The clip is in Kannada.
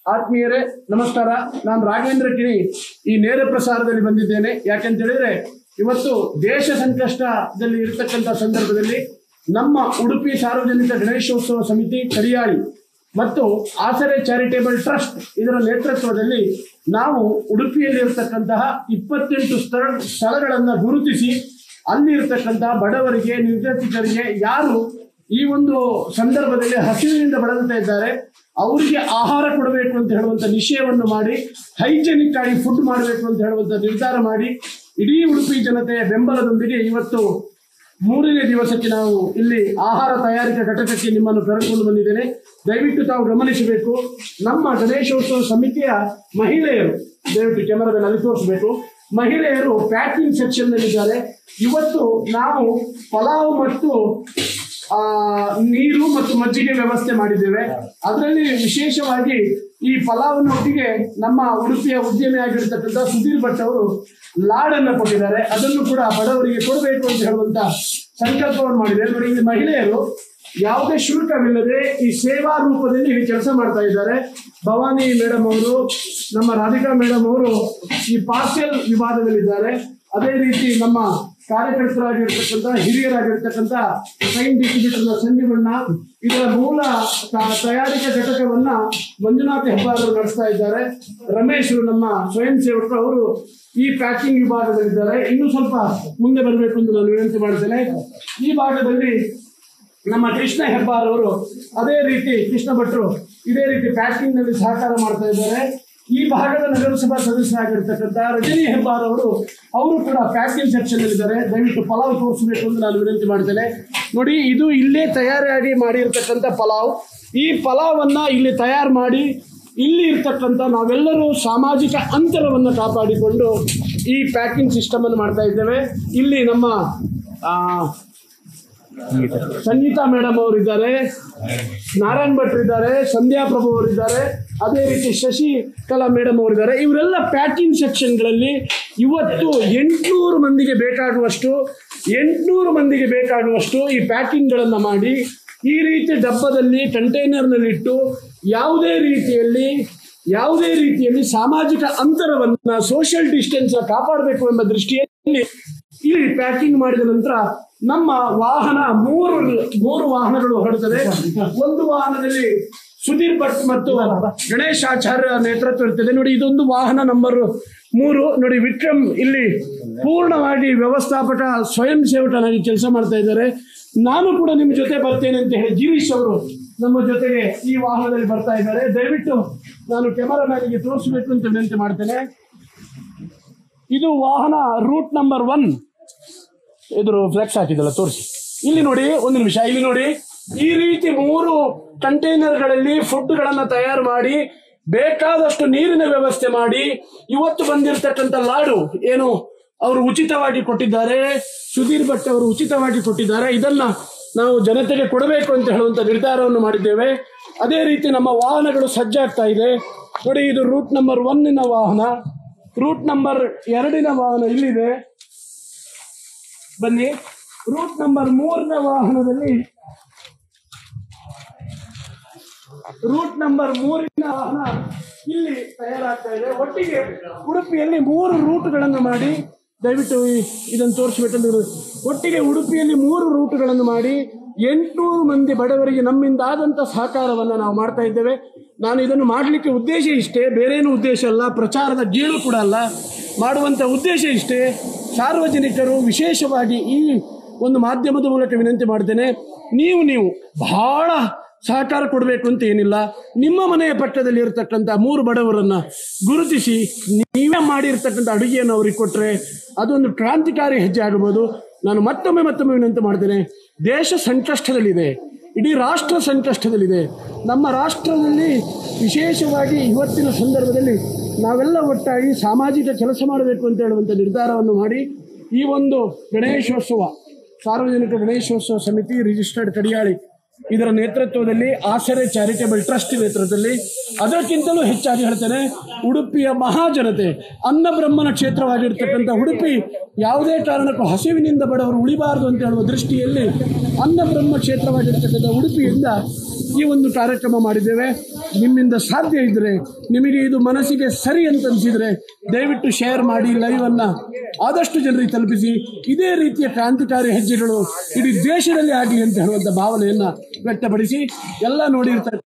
ಆತ್ಮೀಯರೇ ನಮಸ್ಕಾರ ನಾನು ರಾಘವೇಂದ್ರ ಕಿಣಿ ಈ ನೇರ ಪ್ರಸಾರದಲ್ಲಿ ಬಂದಿದ್ದೇನೆ ಯಾಕೆಂತ ಹೇಳಿದ್ರೆ ಇವತ್ತು ದೇಶ ಸಂಕಷ್ಟದಲ್ಲಿ ಇರತಕ್ಕಂಥ ಸಂದರ್ಭದಲ್ಲಿ ನಮ್ಮ ಉಡುಪಿ ಸಾರ್ವಜನಿಕ ಗಣೇಶೋತ್ಸವ ಸಮಿತಿ ಕರಿಯಾಳಿ ಮತ್ತು ಆಸರೆ ಚಾರಿಟೇಬಲ್ ಟ್ರಸ್ಟ್ ಇದರ ನೇತೃತ್ವದಲ್ಲಿ ನಾವು ಉಡುಪಿಯಲ್ಲಿ ಇರತಕ್ಕಂತಹ ಇಪ್ಪತ್ತೆಂಟು ಸ್ಥಳ ಸ್ಥಳಗಳನ್ನು ಗುರುತಿಸಿ ಅಲ್ಲಿ ಇರತಕ್ಕಂತಹ ಬಡವರಿಗೆ ನಿರ್ಗತಿಕರಿಗೆ ಯಾರು ಈ ಒಂದು ಸಂದರ್ಭದಲ್ಲಿ ಹಸಿವಿನಿಂದ ಬಳಲ್ತಾ ಇದ್ದಾರೆ ಅವರಿಗೆ ಆಹಾರ ಕೊಡಬೇಕು ಅಂತ ಹೇಳುವಂತ ನಿಶ್ಚಯವನ್ನು ಮಾಡಿ ಹೈಜೆನಿಕ್ ಆಗಿ ಫುಡ್ ಮಾಡಬೇಕು ಅಂತ ಹೇಳುವಂತ ನಿರ್ಧಾರ ಮಾಡಿ ಇಡೀ ಉಡುಪಿ ಜನತೆಯ ಬೆಂಬಲದೊಂದಿಗೆ ಇವತ್ತು ಮೂರನೇ ದಿವಸಕ್ಕೆ ನಾವು ಇಲ್ಲಿ ಆಹಾರ ತಯಾರಿಕಾ ಘಟಕಕ್ಕೆ ನಿಮ್ಮನ್ನು ಕರೆದುಕೊಂಡು ಬಂದಿದ್ದೇನೆ ದಯವಿಟ್ಟು ತಾವು ಗಮನಿಸಬೇಕು ನಮ್ಮ ಗಣೇಶೋತ್ಸವ ಸಮಿತಿಯ ಮಹಿಳೆಯರು ದಯವಿಟ್ಟು ಕ್ಯಾಮರಾದಲ್ಲಿ ಅಲ್ಲಿ ತೋರಿಸಬೇಕು ಮಹಿಳೆಯರು ಪ್ಯಾಕಿಂಗ್ ಸೆಕ್ಷನ್ ನಲ್ಲಿದ್ದಾರೆ ಇವತ್ತು ನಾವು ಪಲಾವ್ ಮತ್ತು ಆ, ನೀರು ಮತ್ತು ಮಜ್ಜಿಗೆ ವ್ಯವಸ್ಥೆ ಮಾಡಿದ್ದೇವೆ ಅದರಲ್ಲಿ ವಿಶೇಷವಾಗಿ ಈ ಪಲಾವ್ನೊಟ್ಟಿಗೆ ನಮ್ಮ ಉಡುಪಿಯ ಉದ್ಯಮಿ ಆಗಿರ್ತಕ್ಕಂಥ ಸುಧೀರ್ ಭಟ್ ಅವರು ಲಾಡನ್ನು ಕೊಟ್ಟಿದ್ದಾರೆ ಅದನ್ನು ಕೂಡ ಬಡವರಿಗೆ ಕೊಡಬೇಕು ಅಂತ ಹೇಳುವಂತ ಸಂಕಲ್ಪವನ್ನು ಮಾಡಿದ್ದಾರೆ ನೋಡಿ ಇಲ್ಲಿ ಮಹಿಳೆಯರು ಯಾವುದೇ ಶುಲ್ಕವಿಲ್ಲದೆ ಈ ಸೇವಾ ರೂಪದಲ್ಲಿ ಇಲ್ಲಿ ಕೆಲಸ ಮಾಡ್ತಾ ಇದ್ದಾರೆ ಭವಾನಿ ಮೇಡಮ್ ಅವರು ನಮ್ಮ ರಾಧಿಕಾ ಮೇಡಮ್ ಅವರು ಈ ಪಾರ್ಸೆಲ್ ವಿಭಾಗದಲ್ಲಿದ್ದಾರೆ ಅದೇ ರೀತಿ ನಮ್ಮ ಕಾರ್ಯಕರ್ತರಾಗಿರ್ತಕ್ಕಂಥ ಹಿರಿಯರಾಗಿರ್ತಕ್ಕಂಥ ಟ್ರೈನ್ ಡಿಸ್ಟ್ರಿಬ್ಯೂಟರ್ನ ಸಂಜೀವಣ್ಣ ಇದರ ಮೂಲ ತ- ತಯಾರಿಕಾ ಘಟಕವನ್ನ ಮಂಜುನಾಥ್ ಹೆಬ್ಬಾರರು ನಡೆಸ್ತಾ ಇದ್ದಾರೆ ರಮೇಶ್ ನಮ್ಮ ಸ್ವಯಂ ಸೇವಕರು ಅವರು ಈ ಪ್ಯಾಕಿಂಗ್ ವಿಭಾಗದಲ್ಲಿದ್ದಾರೆ ಇನ್ನು ಸ್ವಲ್ಪ ಮುಂದೆ ಬರಬೇಕು ಎಂದು ನಾನು ವಿನಂತಿ ಮಾಡ್ತೇನೆ ಈ ಭಾಗದಲ್ಲಿ ನಮ್ಮ ಕೃಷ್ಣ ಹೆಬ್ಬಾರ್ ಅವರು ಅದೇ ರೀತಿ ಕೃಷ್ಣ ಭಟ್ರು ಇದೇ ರೀತಿ ಪ್ಯಾಕಿಂಗ್ ನಲ್ಲಿ ಸಹಕಾರ ಮಾಡ್ತಾ ಇದ್ದಾರೆ ಈ ಭಾಗದ ನಗರಸಭಾ ಸದಸ್ಯರಾಗಿರ್ತಕ್ಕಂಥ ರಜನಿ ಹೆಬ್ಬಾರ್ ಅವರು ಅವರು ಕೂಡ ಪ್ಯಾಕಿಂಗ್ ಸೆಕ್ಷನ್ ಇದ್ದಾರೆ ದಯವಿಟ್ಟು ಪಲಾವ್ ತೋರಿಸಬೇಕು ಅಂತ ನಾನು ವಿನಂತಿ ಮಾಡ್ತೇನೆ ನೋಡಿ ಇದು ಇಲ್ಲೇ ತಯಾರಾಗಿ ಮಾಡಿರ್ತಕ್ಕಂಥ ಪಲಾವ್ ಈ ಪಲಾವನ್ನ ಇಲ್ಲಿ ತಯಾರು ಮಾಡಿ ಇಲ್ಲಿ ಇರ್ತಕ್ಕಂಥ ನಾವೆಲ್ಲರೂ ಸಾಮಾಜಿಕ ಅಂತರವನ್ನು ಕಾಪಾಡಿಕೊಂಡು ಈ ಪ್ಯಾಕಿಂಗ್ ಸಿಸ್ಟಮ್ ಅನ್ನು ಮಾಡ್ತಾ ಇದ್ದೇವೆ ಇಲ್ಲಿ ನಮ್ಮ ಆ, ಸಂಗೀತಾ ಮೇಡಮ್ ಅವರು ಇದ್ದಾರೆ ನಾರಾಯಣ್ ಭಟ್ರು ಇದ್ದಾರೆ ಸಂಧ್ಯಾ ಪ್ರಭು ಅವರು ಇದ್ದಾರೆ ಅದೇ ರೀತಿ ಶಶಿ ಕಲಾ ಮೇಡಮ್ ಅವರು ಇದ್ದಾರೆ ಇವರೆಲ್ಲ ಪ್ಯಾಕಿಂಗ್ ಸೆಕ್ಷನ್ಗಳಲ್ಲಿ ಇವತ್ತು ಎಂಟುನೂರು ಮಂದಿಗೆ ಬೇಕಾಗುವಷ್ಟು ಎಂಟುನೂರು ಮಂದಿಗೆ ಬೇಕಾಗುವಷ್ಟು ಈ ಪ್ಯಾಕಿಂಗ್ಗಳನ್ನು ಮಾಡಿ ಈ ರೀತಿ ಡಬ್ಬದಲ್ಲಿ ಕಂಟೈನರ್ನಲ್ಲಿಟ್ಟು ಯಾವುದೇ ರೀತಿಯಲ್ಲಿ ಯಾವುದೇ ರೀತಿಯಲ್ಲಿ ಸಾಮಾಜಿಕ ಅಂತರವನ್ನ ಸೋಷಿಯಲ್ ಡಿಸ್ಟೆನ್ಸ್ ಕಾಪಾಡಬೇಕು ಎಂಬ ದೃಷ್ಟಿಯಲ್ಲಿ ಇಲ್ಲಿ ಪ್ಯಾಕಿಂಗ್ ಮಾಡಿದ ನಂತರ ನಮ್ಮ ವಾಹನ ಮೂರು ಮೂರು ವಾಹನಗಳು ಹೊರಡುತ್ತದೆ ಒಂದು ವಾಹನದಲ್ಲಿ ಸುಧೀರ್ ಭಟ್ ಮತ್ತು ಗಣೇಶ್ ಆಚಾರ್ಯ ನೇತೃತ್ವ ಇರ್ತದೆ ನೋಡಿ ಇದೊಂದು ವಾಹನ ನಂಬರ್ ಮೂರು ನೋಡಿ ವಿಕ್ರಮ್ ಇಲ್ಲಿ ಪೂರ್ಣವಾಗಿ ವ್ಯವಸ್ಥಾಪಕ ಸ್ವಯಂ ಸೇವಕನಾಗಿ ಕೆಲಸ ಮಾಡ್ತಾ ಇದ್ದಾರೆ ನಾನು ಕೂಡ ನಿಮ್ಮ ಜೊತೆ ಬರ್ತೇನೆ ಅಂತ ಹೇಳಿ ಗಿರೀಶ್ ಅವರು ನಮ್ಮ ಜೊತೆಗೆ ಈ ವಾಹನದಲ್ಲಿ ಬರ್ತಾ ಇದ್ದಾರೆ ದಯವಿಟ್ಟು ನಾನು ಕ್ಯಾಮರಾಮ್ಯಾನಿಗೆ ತೋರಿಸಬೇಕು ಅಂತ ವಿನಂತಿ ಮಾಡ್ತೇನೆ ಇದು ವಾಹನ ರೂಟ್ ನಂಬರ್ ಒನ್ ಇದ್ರ ಫ್ಲೆಕ್ಸ್ ಹಾಕಿದಲ್ಲ ತೋರಿಸಿ ಇಲ್ಲಿ ನೋಡಿ ಒಂದು ನಿಮಿಷ ಇಲ್ಲಿ ನೋಡಿ ಈ ರೀತಿ ಮೂರು ಕಂಟೈನರ್ಗಳಲ್ಲಿ ಫುಡ್ಗಳನ್ನ ತಯಾರು ಮಾಡಿ ಬೇಕಾದಷ್ಟು ನೀರಿನ ವ್ಯವಸ್ಥೆ ಮಾಡಿ ಇವತ್ತು ಬಂದಿರತಕ್ಕಂಥ ಲಾಡು ಏನು ಅವರು ಉಚಿತವಾಗಿ ಕೊಟ್ಟಿದ್ದಾರೆ ಸುಧೀರ್ ಭಟ್ ಅವರು ಉಚಿತವಾಗಿ ಕೊಟ್ಟಿದ್ದಾರೆ ಇದನ್ನ ನಾವು ಜನತೆಗೆ ಕೊಡಬೇಕು ಅಂತ ಹೇಳುವಂತ ನಿರ್ಧಾರವನ್ನು ಮಾಡಿದ್ದೇವೆ ಅದೇ ರೀತಿ ನಮ್ಮ ವಾಹನಗಳು ಸಜ್ಜಾಗ್ತಾ ಇದೆ ನೋಡಿ ಇದು ರೂಟ್ ನಂಬರ್ ಒನ್ನಿನ ವಾಹನ ರೂಟ್ ನಂಬರ್ ಎರಡಿನ ವಾಹನ ಇಲ್ಲಿದೆ ಬನ್ನಿ ರೂಟ್ ನಂಬರ್ ಮೂರನೇ ವಾಹನದಲ್ಲಿ ರೂಟ್ ನಂಬರ್ ಮೂರಿನ ವಾಹನ ಇಲ್ಲಿ ತಯಾರಾಗ್ತಾ ಇದೆ ಒಟ್ಟಿಗೆ ಉಡುಪಿಯಲ್ಲಿ ಮೂರು ರೂಟ್ಗಳನ್ನು ಮಾಡಿ ದಯವಿಟ್ಟು ಈ- ಇದನ್ನು ತೋರಿಸ್ಬೇಕಂದ್ರೆ ಒಟ್ಟಿಗೆ ಉಡುಪಿಯಲ್ಲಿ ಮೂರು ರೂಟ್ಗಳನ್ನು ಮಾಡಿ ಎಂಟುನೂರು ಮಂದಿ ಬಡವರಿಗೆ ನಮ್ಮಿಂದ ಆದಂಥ ಸಹಕಾರವನ್ನು ನಾವು ಮಾಡ್ತಾ ಇದ್ದೇವೆ ನಾನು ಇದನ್ನು ಮಾಡಲಿಕ್ಕೆ ಉದ್ದೇಶ ಇಷ್ಟೇ ಬೇರೇನು ಉದ್ದೇಶ ಅಲ್ಲ ಪ್ರಚಾರದ ಗೀಳು ಕೂಡ ಅಲ್ಲ ಮಾಡುವಂಥ ಉದ್ದೇಶ ಇಷ್ಟೇ ಸಾರ್ವಜನಿಕರು ವಿಶೇಷವಾಗಿ ಈ ಒಂದು ಮಾಧ್ಯಮದ ಮೂಲಕ ವಿನಂತಿ ಮಾಡ್ತೇನೆ ನೀವು ನೀವು ಬಹಳ ಸಹಕಾರ ಕೊಡಬೇಕು ಅಂತ ಏನಿಲ್ಲ ನಿಮ್ಮ ಮನೆಯ ಪಕ್ಕದಲ್ಲಿ ಇರತಕ್ಕಂಥ ಮೂರು ಬಡವರನ್ನ ಗುರುತಿಸಿ ನೀವೇ ಮಾಡಿರ್ತಕ್ಕಂಥ ಅಡುಗೆಯನ್ನು ಅವ್ರಿಗೆ ಕೊಟ್ಟರೆ ಅದೊಂದು ಕ್ರಾಂತಿಕಾರಿ ಹೆಜ್ಜೆ ಆಗಬಹುದು ನಾನು ಮತ್ತೊಮ್ಮೆ ಮತ್ತೊಮ್ಮೆ ವಿನಂತಿ ಮಾಡ್ತೇನೆ ದೇಶ ಸಂಕಷ್ಟದಲ್ಲಿದೆ ಇಡೀ ರಾಷ್ಟ್ರ ಸಂಕಷ್ಟದಲ್ಲಿದೆ ನಮ್ಮ ರಾಷ್ಟ್ರದಲ್ಲಿ ವಿಶೇಷವಾಗಿ ಇವತ್ತಿನ ಸಂದರ್ಭದಲ್ಲಿ ನಾವೆಲ್ಲ ಒಟ್ಟಾಗಿ ಸಾಮಾಜಿಕ ಕೆಲಸ ಮಾಡಬೇಕು ಅಂತ ಹೇಳುವಂಥ ನಿರ್ಧಾರವನ್ನು ಮಾಡಿ ಈ ಒಂದು ಗಣೇಶೋತ್ಸವ ಸಾರ್ವಜನಿಕ ಗಣೇಶೋತ್ಸವ ಸಮಿತಿ ರಿಜಿಸ್ಟರ್ಡ್ ಕಡಿಯಾಳಿ ಇದರ ನೇತೃತ್ವದಲ್ಲಿ ಆಸರೆ ಚಾರಿಟೇಬಲ್ ಟ್ರಸ್ಟ್ ನೇತೃತ್ವದಲ್ಲಿ ಅದಕ್ಕಿಂತಲೂ ಹೆಚ್ಚಾಗಿ ಹೇಳ್ತೇನೆ ಉಡುಪಿಯ ಮಹಾಜನತೆ ಅನ್ನಬ್ರಹ್ಮನ ಕ್ಷೇತ್ರವಾಗಿರ್ತಕ್ಕಂಥ ಉಡುಪಿ ಯಾವುದೇ ಕಾರಣಕ್ಕೂ ಹಸಿವಿನಿಂದ ಬಡವರು ಉಳಿಬಾರದು ಅಂತ ಹೇಳುವ ದೃಷ್ಟಿಯಲ್ಲಿ ಅನ್ನಬ್ರಹ್ಮ ಕ್ಷೇತ್ರವಾಗಿರ್ತಕ್ಕಂಥ ಉಡುಪಿಯಿಂದ ಈ ಒಂದು ಕಾರ್ಯಕ್ರಮ ಮಾಡಿದ್ದೇವೆ ನಿಮ್ಮಿಂದ ಸಾಧ್ಯ ಇದ್ರೆ ನಿಮಗೆ ಇದು ಮನಸ್ಸಿಗೆ ಸರಿ ಅಂತ ಅನಿಸಿದ್ರೆ ದಯವಿಟ್ಟು ಶೇರ್ ಮಾಡಿ ಲೈವ್ ಅನ್ನ ಆದಷ್ಟು ಜನರಿಗೆ ತಲುಪಿಸಿ ಇದೇ ರೀತಿಯ ಕ್ರಾಂತಿಕಾರಿ ಹೆಜ್ಜೆಗಳು ಇಡೀ ದೇಶದಲ್ಲಿ ಆಗಲಿ ಅಂತ ಹೇಳುವಂತ ಭಾವನೆಯನ್ನ ವ್ಯಕ್ತಪಡಿಸಿ ಎಲ್ಲ ನೋಡಿರ್ತಾರೆ